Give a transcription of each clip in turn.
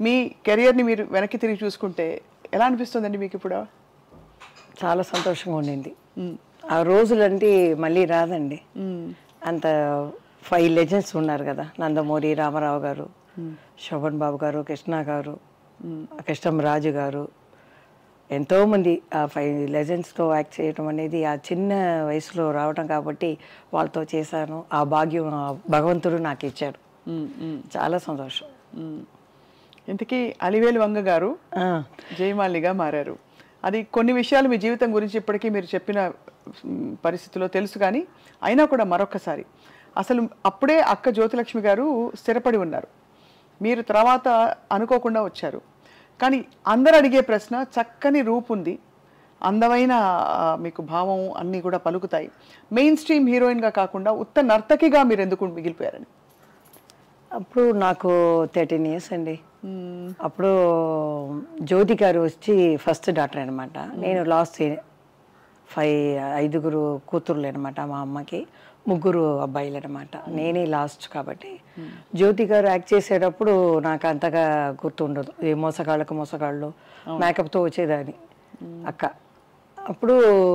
మీ కెరియర్ని మీరు వెనక్కి తిరిగి చూసుకుంటే ఎలా అనిపిస్తుందండి మీకు ఇప్పుడు చాలా సంతోషంగా ఉండింది ఆ రోజులంటే మళ్ళీ రాదండి అంత ఫైవ్ లెజెండ్స్ ఉన్నారు కదా నందమూరి రామారావు గారు శోభన్ బాబు గారు కృష్ణ గారు కృష్ణం రాజు గారు ఎంతోమంది ఆ ఫైవ్ లెజెండ్స్తో యాక్ట్ చేయడం అనేది ఆ చిన్న వయసులో రావడం కాబట్టి వాళ్ళతో చేశాను ఆ భాగ్యం ఆ భగవంతుడు నాకు ఇచ్చాడు చాలా సంతోషం ఇంతకీ అలివేలు వంగ గారు ఆ, జయమాలినిగా మారారు అది కొన్ని విషయాలు మీ జీవితం గురించి ఇప్పటికీ మీరు చెప్పిన మ్, పరిస్థితిలో తెలుసు కానీ అయినా కూడా మరొకసారి అసలు అప్పుడే అక్క జ్యోతిలక్ష్మి గారు స్థిరపడి ఉన్నారు మీరు తర్వాత అనుకోకుండా వచ్చారు కానీ అందరు అడిగే ప్రశ్న చక్కని రూపు ఉంది అందమైన ఆ, మీకు భావం అన్నీ కూడా పలుకుతాయి మెయిన్ స్ట్రీమ్ హీరోయిన్గా కాకుండా ఉత్త నర్తకిగా మీరు ఎందుకు మిగిలిపోయారని అప్పుడు నాకు థర్టీన్ ఇయర్స్ అండి అప్పుడు జ్యోతి గారు వచ్చి ఫస్ట్ డాక్టర్ అనమాట నేను లాస్ట్ ఫైవ్ ఐదుగురు కూతుర్లు అనమాట మా అమ్మకి ముగ్గురు అబ్బాయిలు అనమాట నేనే లాస్ట్ కాబట్టి జ్యోతి గారు యాక్ట్ చేసేటప్పుడు నాకు అంతగా గుర్తుండదు ఏ మోసగాళ్ళకు మోసగాళ్ళు మేకప్తో వచ్చేదాన్ని అక్క అప్పుడు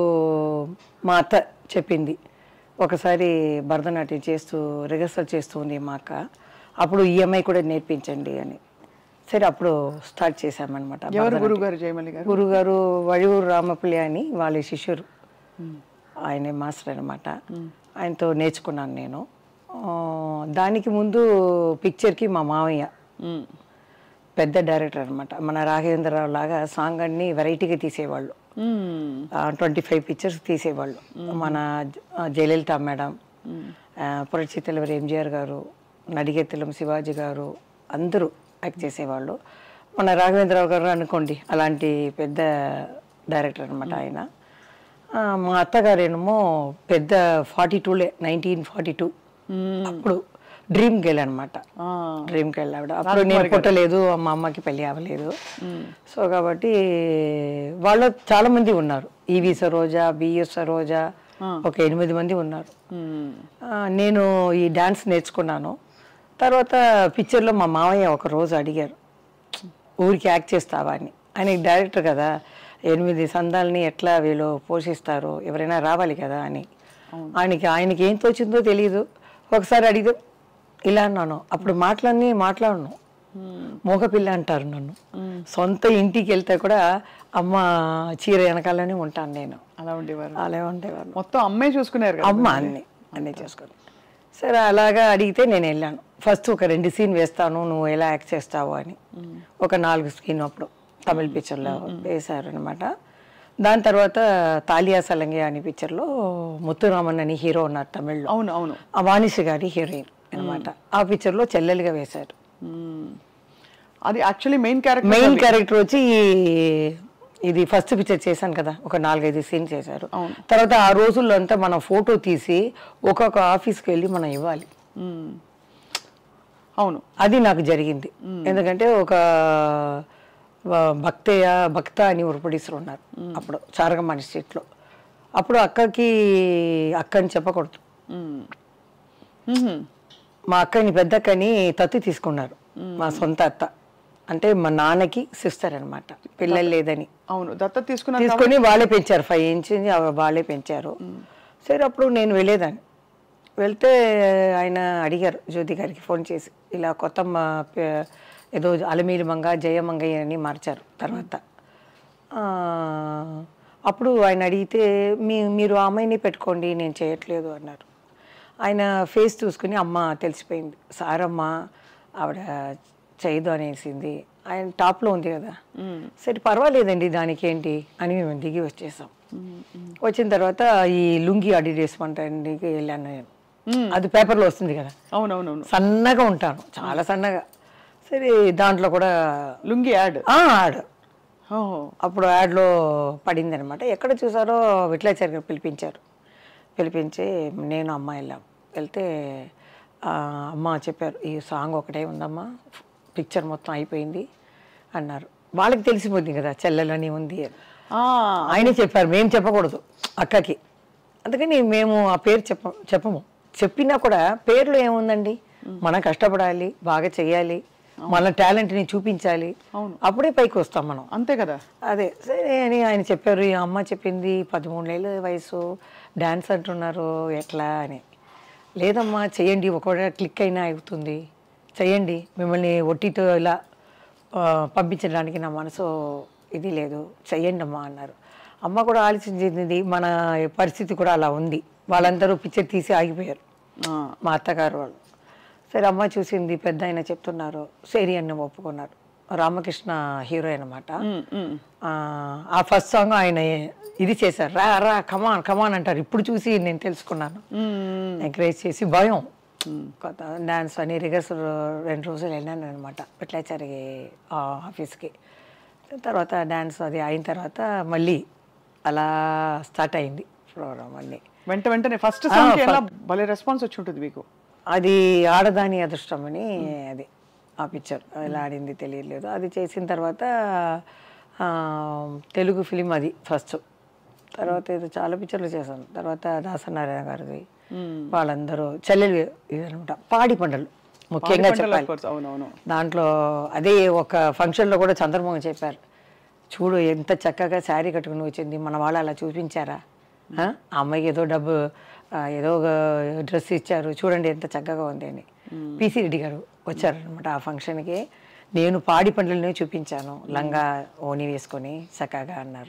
మా అత్త చెప్పింది ఒకసారి భరతనాట్యం చేస్తూ రిహర్సల్ చేస్తూ ఉంది మా అక్క అప్పుడు ఈఎంఐ కూడా నేర్పించండి అని సరే అప్పుడు స్టార్ట్ చేశామన్నమాట ఎవరు గురువు గారు జయమల్లి గారు గురుగారు వడియూరు రామపుల్లి అని వాళ్ళ శిష్యురు ఆయన మాస్టర్ అనమాట ఆయనతో నేర్చుకున్నాను నేను ఆ, దానికి ముందు పిక్చర్కి మా మావయ్య మ్, పెద్ద డైరెక్టర్ అనమాట మన రాఘవేంద్రరావు లాగా సాంగ్ అన్ని వెరైటీగా తీసేవాళ్ళు మ్, ట్వంటీ ఫైవ్ పిక్చర్స్ తీసేవాళ్ళు మన జ- ఆ, జయలలిత మేడం పురచి తెలువరి ఎంజిఆర్ గారు నడిగెత్తులం శివాజీ గారు అందరూ యాక్ట్ చేసేవాళ్ళు మన రాఘవేంద్రరావు గారు అనుకోండి అలాంటి పెద్ద డైరెక్టర్ అనమాట ఆయన ఆ, మా అత్తగారేమో పెద్ద ఫార్టీ టూలే నైన్టీన్ ఫార్టీ టూ అప్పుడు డ్రీమ్ గర్ల్ అనమాట ఆ, డ్రీమ్ గర్ల్ ఆవిడ అప్పుడు నేను పుట్టలేదు మా అమ్మకి పెళ్లి అవ్వలేదు సో కాబట్టి వాళ్ళు చాలా మంది ఉన్నారు ఈవి సరోజా బిఎస్ సరోజా ఒక ఎనిమిది మంది ఉన్నారు మ్, ఆ, నేను ఈ డాన్స్ నేర్చుకున్నాను తర్వాత పిక్చర్లో మా మామయ్య ఒక రోజు అడిగారు ఊరికి యాక్ట్ చేస్తావా అని ఆయన డైరెక్టర్ కదా ఎనిమిది సందాలని ఎట్లా వీళ్ళు పోషిస్తారు ఎవరైనా రావాలి కదా అని ఆయనకి ఆయనకి ఏం తోచిందో తెలియదు ఒకసారి అడిగితే ఇలా అన్నాను అప్పుడు మాటలన్నీ మాట్లాడను మోగపిల్ల అంటారు నన్ను సొంత ఇంటికి వెళ్తే కూడా అమ్మ చీర వెనకాలనే ఉంటాను నేను అలా ఉండేవారు అలా ఉండేవారు మొత్తం అమ్మే చూసుకున్నారు కదా అమ్మ అన్ని అన్నీ చేసుకొని సరే అలాగా అడిగితే నేను వెళ్ళాను ఫస్ట్ ఒక రెండు సీన్ వేస్తాను నువ్వు ఎలా యాక్ట్ చేస్తావు అని ఒక నాలుగు సీన్ అప్పుడు తమిళ పిక్చర్లో వేశారు అనమాట దాని తర్వాత తాలియా సలంగే అనే పిక్చర్లో ముత్తురామన్ అని హీరో ఉన్నారు తమిళ్లో అవును అవును ఆ వాణిశ్రీ గారి హీరోయిన్ అనమాట ఆ పిక్చర్లో చెల్లెలుగా వేశారు మ్మ్. అది actually main character main character వచ్చి ఇది ఫస్ట్ పిక్చర్ చేశాను కదా ఒక నాలుగైదు సీన్ చేశారు తర్వాత ఆ రోజుల్లో అంతా మనం ఫోటో తీసి ఒక్కొక్క ఆఫీస్కి వెళ్ళి మనం ఇవ్వాలి అవును అది నాకు జరిగింది ఎందుకంటే ఒక వ- భక్తయ్య భక్త అని ఒక ప్రొడ్యూసర్ ఉన్నారు అప్పుడు చారగమ్మాని స్ట్రీట్లో అప్పుడు అక్కకి అక్క అని చెప్పకూడదు మ్మ్. మ్మ్. మా అక్కని పెద్ద అక్కని తత్తి తీసుకున్నారు మా సొంత అత్త అంటే మా నాన్నకి సిస్టర్ అన్నమాట పిల్లలు లేదని అవును దత్తత తీసుకున్నారు తీసుకొని వాళ్ళే పెంచారు ఫైవ్ ఇంచ్ వాళ్ళే పెంచారు సరే అప్పుడు నేను వెళ్ళేదాన్ని వెళ్తే ఆయన అడిగారు జ్యోతి గారికి ఫోన్ చేసి ఇలా కొత్త మా- పే- ఏదో అలమీరి మంగ జయమంగయ్య అని మార్చారు తర్వాత ఆ, అప్పుడు ఆయన అడిగితే మీ మీరు ఆ అమ్మాయిని పెట్టుకోండి నేను చేయట్లేదు అన్నారు ఆయన ఫేస్ చూసుకుని అమ్మ తెలిసిపోయింది సారమ్మ ఆవిడ చేయదు అనేసింది ఆయన టాప్లో ఉంది కదా సరే పర్వాలేదండి దానికి ఏంటి అని మేము దిగి వచ్చేసాం వచ్చిన తర్వాత ఈ లుంగి అడిడేస్మెంట్కి వెళ్ళాను నేను అది పేపర్లో వస్తుంది కదా అవునవునవును సన్నగా ఉంటాను చాలా సన్నగా సరే దాంట్లో కూడా లుంగి యాడ్ ఆ, ఆడ ఓహో అప్పుడు యాడ్లో పడింది అనమాట ఎక్కడ చూసారో విట్లాచారి గారు పిలిపించారు పిలిపించి నేను అమ్మ వెళ్ళాం వెళ్తే ఆ, అమ్మ చెప్పారు ఈ సాంగ్ ఒకటే ఉందమ్మా పిక్చర్ మొత్తం అయిపోయింది అన్నారు వాళ్ళకి తెలిసిపోయింది కదా చెల్లెలని ఉంది అని ఆ, ఆయనే చెప్పారు మేము చెప్పకూడదు అక్కకి అందుకని మేము ఆ పేరు చెప్ప చెప్పము చెప్పినా కూడా పేర్లో ఏముందండి మనం కష్టపడాలి బాగా చెయ్యాలి మన టాలెంట్ని చూపించాలి అవును. అప్పుడే పైకి వస్తాం మనం అంతే కదా అదే సరే అని ఆయన చెప్పారు ఈ అమ్మ చెప్పింది పదమూడేళ్ళ వయసు డాన్స్ అంటున్నారు ఎట్లా అని లేదమ్మా చెయ్యండి ఒకవేళ క్లిక్ అయినా అవుతుంది చెయ్యండి మిమ్మల్ని ఒట్టితో ఇలా ఆ, పంపించడానికి నా మనసు ఇది లేదు చెయ్యండి అమ్మా అన్నారు అమ్మ కూడా ఆలోచించింది మన పరిస్థితి కూడా అలా ఉంది వాళ్ళందరూ పిక్చర్ తీసి ఆగిపోయారు ఆ, మా అత్తగారు వాళ్ళు సరే అమ్మ చూసింది పెద్ద ఆయన చెప్తున్నారు సరి అని ఒప్పుకున్నారు రామకృష్ణ హీరో అనమాట ఉమ్, ఉమ్. ఆ ఫస్ట్ సాంగ్ ఆయన ఇది చేశారు రా రా కమాన్ కమాన్ అంటారు ఇప్పుడు చూసి నేను తెలుసుకున్నాను ఉమ్, ఎంకరేజ్ చేసి భయం కొత్త డాన్స్ అని రిహర్సల్ రెండు రోజులు వెళ్ళాను అనమాట పిట్లాచారి ఆఫీస్కి తర్వాత డాన్స్ అది అయిన తర్వాత మళ్ళీ అలా స్టార్ట్ అయింది ప్రోగ్రామ్ అన్నీ వెంట వెంటనే ఫస్ట్ సాంగ్ ఎలా భలే రెస్పాన్స్ వచ్చి ఉంటుంది మీకు అది ఆడదాని అదృష్టం అని అది ఆ పిక్చర్ ఎలా ఆడింది తెలియలేదు అది చేసిన తర్వాత ఆ, తెలుగు ఫిలిం అది ఫస్ట్ తర్వాత ఏదో చాలా పిక్చర్లు చేశాను తర్వాత దాసనారాయణ గారిది వాళ్ళందరూ చెల్లెలు ఇదనమాట పాడి పంటలు ముఖ్యంగా చెప్పాలి కోర్స్ అవునవును దాంట్లో అదే ఒక ఫంక్షన్లో కూడా చంద్రమోహన్ చెప్పారు చూడు ఎంత చక్కగా శారీ కట్టుకుని వచ్చింది మన వాళ్ళు అలా చూపించారా ఆ ఆ అమ్మాయికి ఏదో డబ్బు ఆ, ఏదో ఒక డ్రెస్ ఇచ్చారు చూడండి ఎంత చక్కగా ఉంది అని పిసి రెడ్డి గారు వచ్చారనమాట ఆ ఫంక్షన్కి నేను పాడి పండ్లనే చూపించాను లంగా ఓని వేసుకొని చక్కగా అన్నారు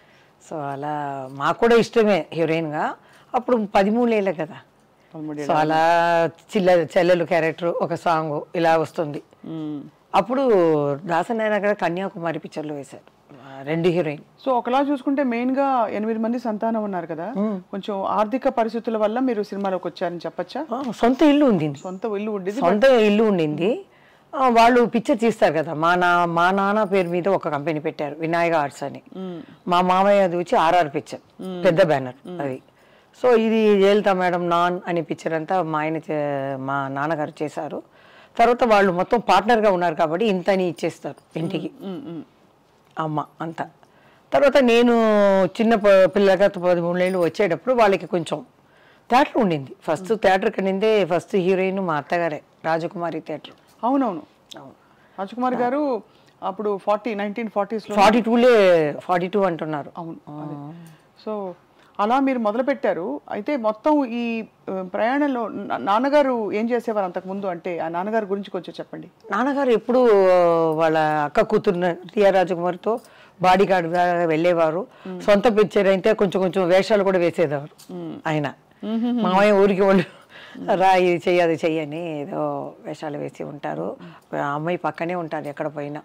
సో అలా మాకు కూడా ఇష్టమే హీరోయిన్గా అప్పుడు పదిమూడేళ్ళే కదా పదమూడు సో అలా చిల్ల చెల్లెలు క్యారెక్టర్ ఒక సాంగ్ ఇలా వస్తుంది ఉమ్. అప్పుడు దాసనారాయణ గారు కన్యాకుమారి పిక్చర్లో వేశారు ఆ, రెండు హీరోయిన్ సో ఒకలా చూసుకుంటే మెయిన్ గా ఎనిమిది మంది సంతానం ఉన్నారు కదా కొంచెం ఆర్థిక పరిస్థితుల వల్ల మీరు సినిమాలోకి వచ్చారని చెప్పచ్చా ఆ, సొంత ఇల్లు ఉంది సొంత ఇల్లు ఉండేది సొంత ఇల్లు ఉండింది ఆ, వాళ్ళు పిక్చర్ తీస్తారు కదా మా నా మా నాన్న పేరు మీద ఒక కంపెనీ పెట్టారు వినాయక ఆర్ట్స్ అని మా మామయ్య అది వచ్చి ఆర్ఆర్ పిక్చర్ పెద్ద బ్యానర్ అది సో ఇది జయలలిత మేడం నాన్ అనే పిక్చర్ అంతా మా ఆయన చే- మా నాన్నగారు చేశారు తర్వాత వాళ్ళు మొత్తం పార్ట్నర్గా ఉన్నారు కాబట్టి ఇంతని ఇచ్చేస్తారు ఇంటికి ఉమ్, ఉమ్. అమ్మ అంత తర్వాత నేను చిన్న ప- పిల్లగా పదమూడేళ్ళు వచ్చేటప్పుడు వాళ్ళకి కొంచెం థియేటర్ ఉండింది ఫస్ట్ థియేటర్ కనిందే ఫస్ట్ హీరోయిన్ మా అత్తగారే రాజకుమారి థియేటర్ అవునవును రాజకుమార్ గారు అప్పుడు ఫార్టీ నైన్టీన్ ఫార్టీస్ లో ఫార్టీ టూలే ఫార్టీ టూ అంటున్నారు అవును అదే. సో అలా మీరు మొదలు పెట్టారు అయితే మొత్తం ఈ ఆ, ప్రయాణంలో నా- నాన్నగారు ఏం చేసేవారు అంతకు ముందు అంటే ఆ నాన్నగారి గురించి కొంచెం చెప్పండి నాన్నగారు ఎప్పుడు వాళ్ళ అక్క కూతురు టిఆర్ రాజకుమారితో బాడీ గార్డ్ వెళ్ళేవారు సొంత పిక్చర్ అయితే కొంచెం కొంచెం వేషాలు కూడా వేసేవారు ఆయన మామయ్య ఊరికి వాళ్ళు రా ఇది చెయ్యి అది చెయ్యి అని ఏదో వేషాలు వేసి ఉంటారు ఆ అమ్మాయి పక్కనే ఉంటుంది ఎక్కడ పోయినా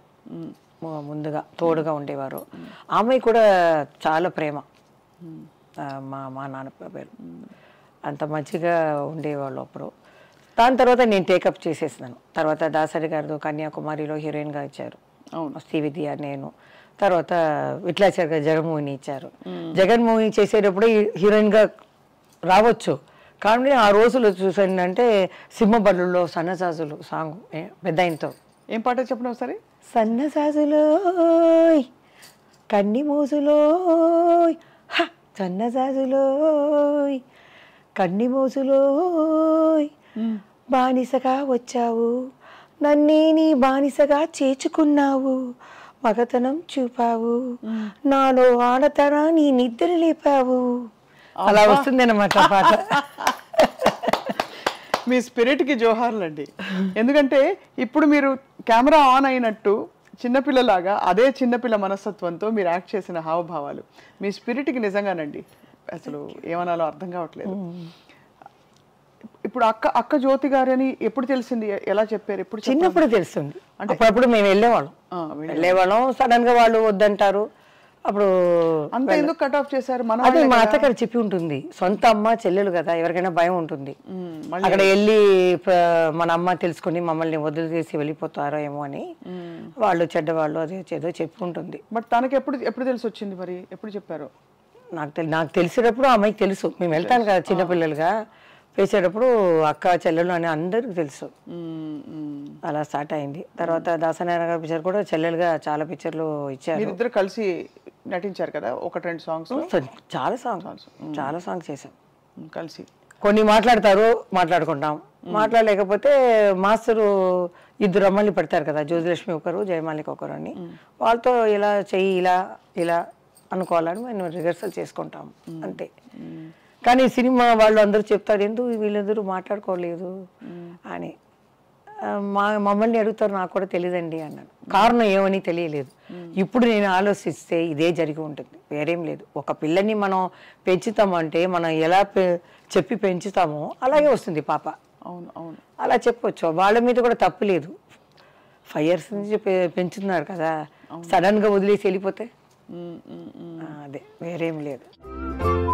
ము- ముందుగా తోడుగా ఉండేవారు ఆ అమ్మాయి కూడా చాలా ప్రేమ ఆ, మా మా నాన్న పేరు అంత మంచిగా ఉండేవాళ్ళు అప్పుడు దాని తర్వాత నేను టేకప్ చేసేసినాను తర్వాత దాసరి గారు కన్యాకుమారిలో హీరోయిన్గా ఇచ్చారు అవును. శ్రీవిద్య నేను తర్వాత విట్లాచారి గారు జగన్మోహిని ఇచ్చారు జగన్మోహిని చేసేటప్పుడు హీరోయిన్గా రావచ్చు కానీ ఆ రోజులు చూసానంటే సింహబల్లులో సన్నజాజులు సాంగ్ పెద్ద ఆయనతో ఏం పాట చెప్పండి ఒకసారి సన్నజాజులోయ్ కన్ని మోజులోయ్ హ! సన్నజాజులోయ్ కన్ని మోజులోయ్ బానిసగా వచ్చావు నన్నే నీ బానిసగా చేర్చుకున్నావు మగతనం చూపావు నాలో ఆడతనాన్ని నిద్ర లేపావు అలా వస్తుందన్నమాట పాట మీ స్పిరిట్కి జోహార్లండి ఎందుకంటే ఇప్పుడు మీరు కెమెరా ఆన్ అయినట్టు చిన్నపిల్లలాగా అదే చిన్నపిల్ల మనస్తత్వంతో మీరు యాక్ట్ చేసిన హావభావాలు మీ స్పిరిట్కి నిజంగానండి అసలు ఏమనాలో అర్థం కావట్లేదు ఇప్పుడు అక్క అక్క జ్యోతి గారని ఎప్పుడు తెలిసింది ఎ- ఎలా చెప్పారు ఎప్పుడు చెప్పారు? చిన్నప్పుడు తెలుస్తుంది అప్పుడప్పుడు మేము వెళ్ళేవాళ్ళం ఆ, వెళ్ళి- వెళ్ళేవాళ్ళం సడన్ గా వాళ్ళు వద్దంటారు అప్పుడు అంత ఎందుకు కట్ ఆఫ్ చేశారు మన అదే మా అత్తగారు చెప్పి ఉంటుంది సొంత అమ్మ చెల్లెలు కదా ఎవరికైనా భయం ఉంటుంది మ్మ్. అక్కడ వెళ్ళి ప- మన అమ్మ తెలుసుకుని మమ్మల్ని వదిలిచేసి వెళ్ళిపోతారో ఏమో అని వాళ్ళు చెడ్డవాళ్ళు అది ఏదో చెప్పి ఉంటుంది బట్ తనకి ఎప్పుడు ఎప్పుడు తెలిసి వచ్చింది మరి ఎప్పుడు చెప్పారు నాకు తెలి నాకు తెలిసేటప్పుడు ఆ అమ్మాయికి తెలుసు మేము వెళ్తాను కదా చిన్నపిల్లలుగా వేసేటప్పుడు అక్క చెల్లెలు అని అందరికి తెలుసు మ్మ్, మ్మ్. అలా స్టార్ట్ అయింది తర్వాత దాసనారాయణ గారి పిక్చర్ కూడా చెల్లెలుగా చాలా పిక్చర్లు ఇచ్చారు మీరిద్దరు కలిసి నటించారు కదా ఒకటి రెండు సాంగ్స్ చాలా సాంగ్ చాలా సాంగ్ చేసాం కలిసి కొన్ని మాట్లాడతారు మాట్లాడుకుంటాం మాట్లాడలేకపోతే మాస్టరు ఇద్దరు అమ్మల్ని పెడతారు కదా జ్యోతిలక్ష్మి ఒకరు జయమాలిక ఒకరు అని వాళ్ళతో ఇలా చెయ్యి ఇలా ఇలా అనుకోవాలని మేము రిహర్సల్ చేసుకుంటాం అంతే కానీ సినిమా వాళ్ళు అందరూ చెప్తారు ఎందుకు వీళ్ళందరూ మాట్లాడుకోలేదు అని ఆ, మా మమ్మల్ని అడుగుతారు నాకు కూడా తెలియదండి అన్నాను కారణం ఏమని తెలియలేదు ఇప్పుడు నేను ఆలోచిస్తే ఇదే జరిగి ఉంటుంది వేరేం లేదు ఒక పిల్లని మనం పెంచుతామంటే మనం ఎలా పె- చెప్పి పెంచుతామో అలాగే వస్తుంది పాప అవును అవును అలా చెప్పొచ్చు వాళ్ళ మీద కూడా తప్పు లేదు ఫైవ్ ఇయర్స్ నుంచి పె- పెంచుతున్నారు కదా సడన్గా వదిలేసి వెళ్ళిపోతే ఉమ్, ఉమ్, ఉమ్. ఆ, అదే వేరేం లేదు